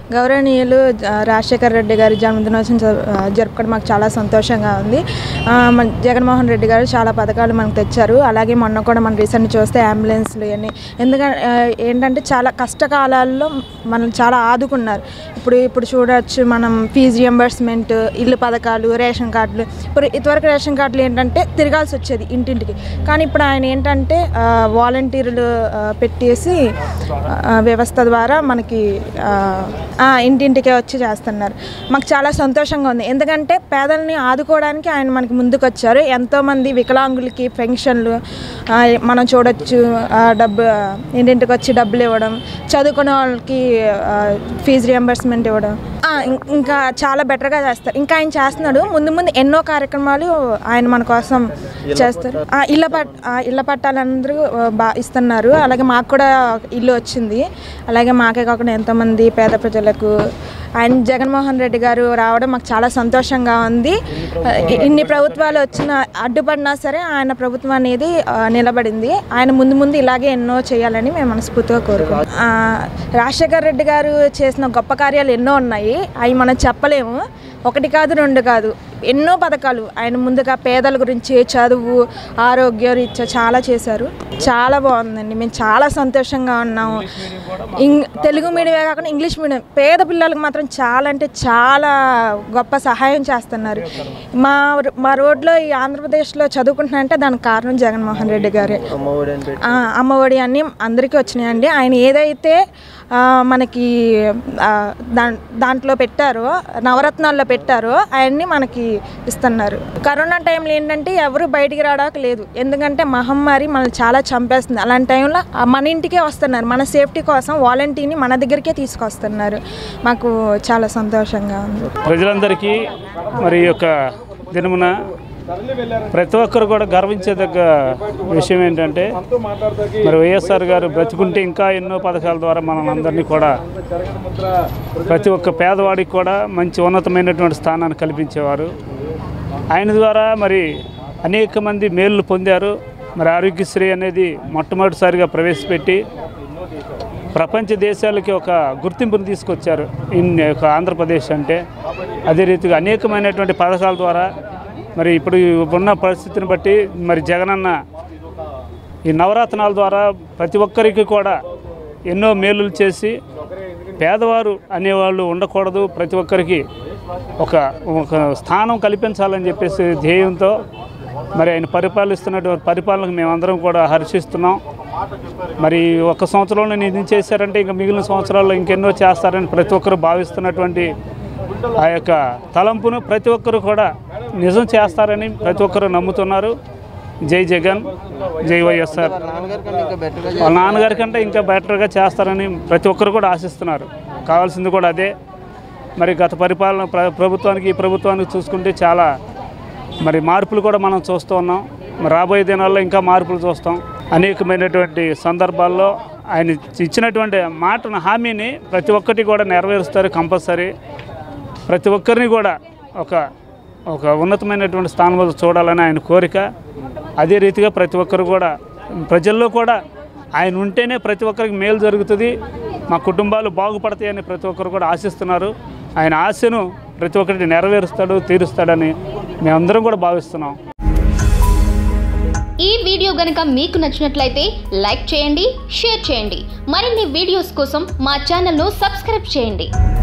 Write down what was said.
గౌరవనీయులు జ- రాజశేఖర్ రెడ్డి గారి జన్మదినోత్సవం జ- ఆ, జరుపుకోవడం మాకు చాలా సంతోషంగా ఉంది ఆ, మన జగన్మోహన్ రెడ్డి గారు చాలా పథకాలు మనకు తెచ్చారు అలాగే మొన్న కూడా మన రీసెంట్ చూస్తే అంబులెన్స్లు ఇవన్నీ ఎందుకంటే ఏంటంటే చాలా కష్టకాలాల్లో మనం చాలా ఆదుకున్నారు ఇప్పుడు ఇప్పుడు చూడవచ్చు మనం ఫీజు రియంబర్స్మెంట్ ఇల్లు పథకాలు రేషన్ కార్డులు ఇప్పుడు ఇదివరకు రేషన్ కార్డులు ఏంటంటే తిరగాల్సి వచ్చేది ఇంటింటికి కానీ ఇప్పుడు ఆయన ఏంటంటే ఆ, వాలంటీర్లు ఆ, పెట్టేసి ఆ, వ్యవస్థ ద్వారా మనకి ఆ, ఆ, ఇంటింటికే వచ్చి చేస్తున్నారు మాకు చాలా సంతోషంగా ఉంది ఎందుకంటే పేదల్ని ఆదుకోవడానికి ఆయన మనకి ముందుకు వచ్చారు ఎంతోమంది వికలాంగులకి పెన్షన్లు ఆ, మనం చూడొచ్చు ఆ, డబ్బు ఇంటింటికి వచ్చి డబ్బులు ఇవ్వడం చదువుకునే వాళ్ళకి ఆ, ఫీజు రియంబర్స్మెంట్ ఇవ్వడం ఆ, ఇం- ఇంకా చాలా బెటర్గా చేస్తారు ఇంకా ఆయన చేస్తున్నాడు ముందు ముందు ఎన్నో కార్యక్రమాలు ఆయన మన కోసం చేస్తారు ఆ, ఇళ్ళ పట్ ఆ, ఇళ్ళ పట్టాలందరూ బాగా ఇస్తున్నారు అలాగే మాకు కూడా ఇల్లు వచ్చింది అలాగే మాకే కాకుండా ఎంతోమంది పేద ప్రజలకు ఆయన జగన్మోహన్ రెడ్డి గారు రావడం మాకు చాలా సంతోషంగా ఉంది ఇ- ఇన్ని ప్రభుత్వాలు వచ్చిన అడ్డుపడినా సరే ఆయన ప్రభుత్వం అనేది ఆ, నిలబడింది ఆయన ముందు ముందు ఇలాగే ఎన్నో చేయాలని మేము మనస్ఫూర్తిగా కోరుకుంటాం ఆ, రాజశేఖర్ రెడ్డి గారు చేసిన గొప్ప కార్యాలు ఎన్నో ఉన్నాయి అవి మనం చెప్పలేము ఒకటి కాదు రెండు కాదు ఎన్నో పథకాలు ఆయన ముందుగా పేదల గురించి చదువు ఆరోగ్య రీత్యా చాలా చేశారు చాలా బాగుందండి మేము చాలా సంతోషంగా ఉన్నాము ఇంగ్ తెలుగు మీడియమే కాకుండా ఇంగ్లీష్ మీడియం పేద పిల్లలకు మాత్రం చాలా అంటే చాలా గొప్ప సహాయం చేస్తున్నారు మా మా రోడ్లో ఈ ఆంధ్రప్రదేశ్లో చదువుకుంటున్నారంటే దానికి కారణం జగన్మోహన్ రెడ్డి గారే ఆ, అమ్మఒడి అన్నీ అందరికీ వచ్చినాయండి ఆయన ఏదైతే ఆ, మనకి ఆ, దా దాంట్లో పెట్టారో నవరత్నాల్లో పెట్టారో అవన్నీ మనకి ఇస్తున్నారు కరోనా టైంలో ఏంటంటే ఎవరు బయటికి రావడానికి లేదు ఎందుకంటే మహమ్మారి మనల్ని చాలా చంపేస్తుంది అలాంటి టైంలో ఆ మన ఇంటికే వస్తున్నారు మన సేఫ్టీ కోసం వాలంటీర్ని మన దగ్గరికే తీసుకొస్తున్నారు మాకు చాలా సంతోషంగా ఉంది ప్రజలందరికీ మరి ఈ యొక్క దినమున ప్రతి ఒక్కరు కూడా గర్వించేదగ్గ విషయం ఏంటంటే మరి వైఎస్ఆర్ గారు బ్రతుకుంటే ఇంకా ఎన్నో పథకాల ద్వారా మనం అందరినీ కూడా ప్రతి ఒక్క పేదవాడికి కూడా మంచి ఉన్నతమైనటువంటి స్థానాన్ని కల్పించేవారు ఆయన ద్వారా మరి అనేక మంది మేలు పొందారు మరి ఆరోగ్యశ్రీ అనేది మొట్టమొదటిసారిగా ప్రవేశపెట్టి ప్రపంచ దేశాలకి ఒక గుర్తింపును తీసుకొచ్చారు ఇన్ యొక్క ఆంధ్రప్రదేశ్ అంటే అదే రీతిగా అనేకమైనటువంటి పథకాల ద్వారా మరి ఇప్పుడు ఉన్న పరిస్థితిని బట్టి మరి జగనన్న ఈ నవరత్నాల ద్వారా ప్రతి ఒక్కరికి కూడా ఎన్నో మేలులు చేసి పేదవారు అనేవాళ్ళు ఉండకూడదు ప్రతి ఒక్కరికి ఒక ఒక స్థానం కల్పించాలని చెప్పేసి ధ్యేయంతో మరి ఆయన పరిపాలిస్తున్నటువంటి పరిపాలనకు మేమందరం కూడా హర్షిస్తున్నాం మరి ఒక సంవత్సరంలో నేను ఇది చేశారంటే ఇంకా మిగిలిన సంవత్సరాల్లో ఇంకెన్నో చేస్తారని ప్రతి ఒక్కరు భావిస్తున్నటువంటి ఆ యొక్క తలంపును ప్రతి ఒక్కరు కూడా నిజం చేస్తారని ప్రతి ఒక్కరు నమ్ముతున్నారు జై జగన్ జై వైఎస్ఆర్ వాళ్ళ నాన్నగారి కంటే ఇంకా బెటర్గా చేస్తారని ప్రతి ఒక్కరు కూడా ఆశిస్తున్నారు కావాల్సింది కూడా అదే మరి గత పరిపాలన ప్ర- ప్రభుత్వానికి ఈ ప్రభుత్వానికి చూసుకుంటే చాలా మరి మార్పులు కూడా మనం చూస్తూ ఉన్నాం మరి రాబోయే దినాల్లో ఇంకా మార్పులు చూస్తాం అనేకమైనటువంటి సందర్భాల్లో ఆయన ఇచ్చినటువంటి మాటను హామీని ప్రతి ఒక్కటి కూడా నెరవేరుస్తారు కంపల్సరీ ప్రతి ఒక్కరిని కూడా ఒక ఒక ఉన్నతమైనటువంటి స్థానంలో చూడాలని ఆయన కోరిక అదే రీతిగా ప్రతి ఒక్కరు కూడా ప్రజల్లో కూడా ఆయన ఉంటేనే ప్రతి ఒక్కరికి మేలు జరుగుతుంది మా కుటుంబాలు బాగుపడతాయని ప్రతి ఒక్కరు కూడా ఆశిస్తున్నారు ఆయన ఆశను ప్రతి ఒక్కరికి నెరవేరుస్తాడు తీరుస్తాడని మేమందరం కూడా భావిస్తున్నాం ఈ వీడియో గనుక మీకు నచ్చినట్లయితే లైక్ చేయండి షేర్ చేయండి మరిన్ని వీడియోస్ కోసం మా ఛానల్ను సబ్స్క్రైబ్ చేయండి